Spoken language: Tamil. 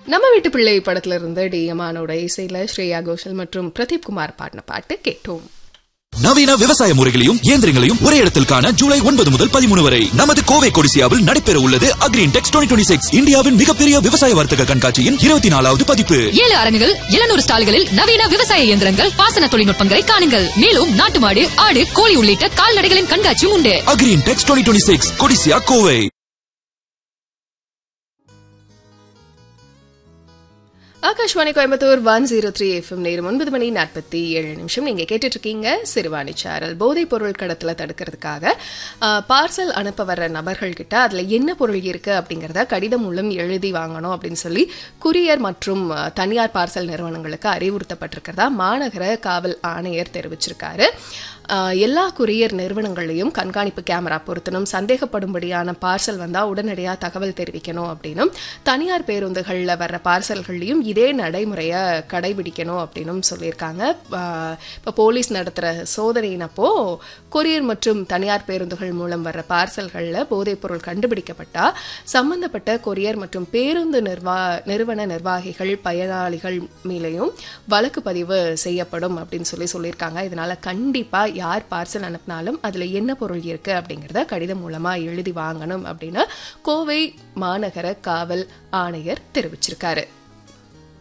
நம்ம வீட்டு பிள்ளை படத்துல இருந்து டிஎமானோட இசையில ஸ்ரேயா கோஷல் மற்றும் பிரதீப் குமார் பாடின பாட்டு கேட்டோம் நவீன விவசாய முறைகளையும் இயந்திரங்களையும் ஒரே இடத்தில் காண ஜூலை ஒன்பது முதல் பதிமூணு வரை நமது கோவை கொடிசியாவில் நடைபெற உள்ளது அக்ரீன் டெக்ஸ் டுவெண்ட்டி சிக்ஸ் இந்தியாவின் மிகப்பெரிய விவசாய வர்த்தக கண்காட்சியின் இருபத்தி நாலாவது பதிப்பு ஏழு அரங்குகள் எழுநூறு ஸ்டால்களில் நவீன விவசாய இயந்திரங்கள் பாசன தொழில்நுட்பங்களை காணுங்கள் மேலும் நாட்டு மாடு ஆடு கோழி உள்ளிட்ட கால்நடைகளின் கண்காட்சியும் உண்டு Agrintex twenty six Codissia Kovai Akashvani Coimbatore one zero three FM நேரம் ஒன்பது மணி நாற்பத்தி ஏழு நிமிஷம் நீங்க கேட்டுட்டு இருக்கீங்க சிறுவாணி சாரல் போதைப் பொருள் கடத்தல தடுக்கிறதுக்காக பார்சல் அனுப்ப வர்ற நபர்கள் கிட்ட அதுல என்ன பொருள் இருக்கு அப்படிங்கறத கடிதம் மூலம் எழுதி வாங்கணும் அப்படின்னு சொல்லி குரியர் மற்றும் அஹ், தனியார் பார்சல் நிறுவனங்களுக்கு அறிவுறுத்தப்பட்டிருக்கிறதா மாநகர காவல் ஆணையர் தெரிவிச்சிருக்காரு அஹ், எல்லா குரியர் நிறுவனங்களையும் கண்காணிப்பு கேமரா பொருத்தணும் சந்தேகப்படும்படியான பார்சல் வந்தா உடனடியா தகவல் தெரிவிக்கணும் அப்படின்னும் தனியார் பேருந்துகள்ல வர்ற பார்சல்கள்லையும் இதே நடைமுறையை கடைபிடிக்கணும் அப்படின்னும் சொல்லியிருக்காங்க அஹ், இப்போ போலீஸ் நடத்துகிற சோதனையினப்போ கொரியர் மற்றும் தனியார் பேருந்துகள் மூலம் வர்ற பார்சல்களில் போதைப்பொருள் கண்டுபிடிக்கப்பட்டா சம்பந்தப்பட்ட கொரியர் மற்றும் பேருந்து நிர்வா நிறுவன நிர்வாகிகள் பயனாளிகள் மேலேயும் வழக்கு பதிவு செய்யப்படும் அப்படின்னு சொல்லி சொல்லியிருக்காங்க இதனால கண்டிப்பா யார் பார்சல் அனுப்பினாலும் அதுல என்ன பொருள் இருக்கு அப்படிங்கறத கடிதம் மூலமா எழுதி வாங்கணும் அப்படின்னு கோவை மாநகர காவல் ஆணையர் தெரிவிச்சிருக்காரு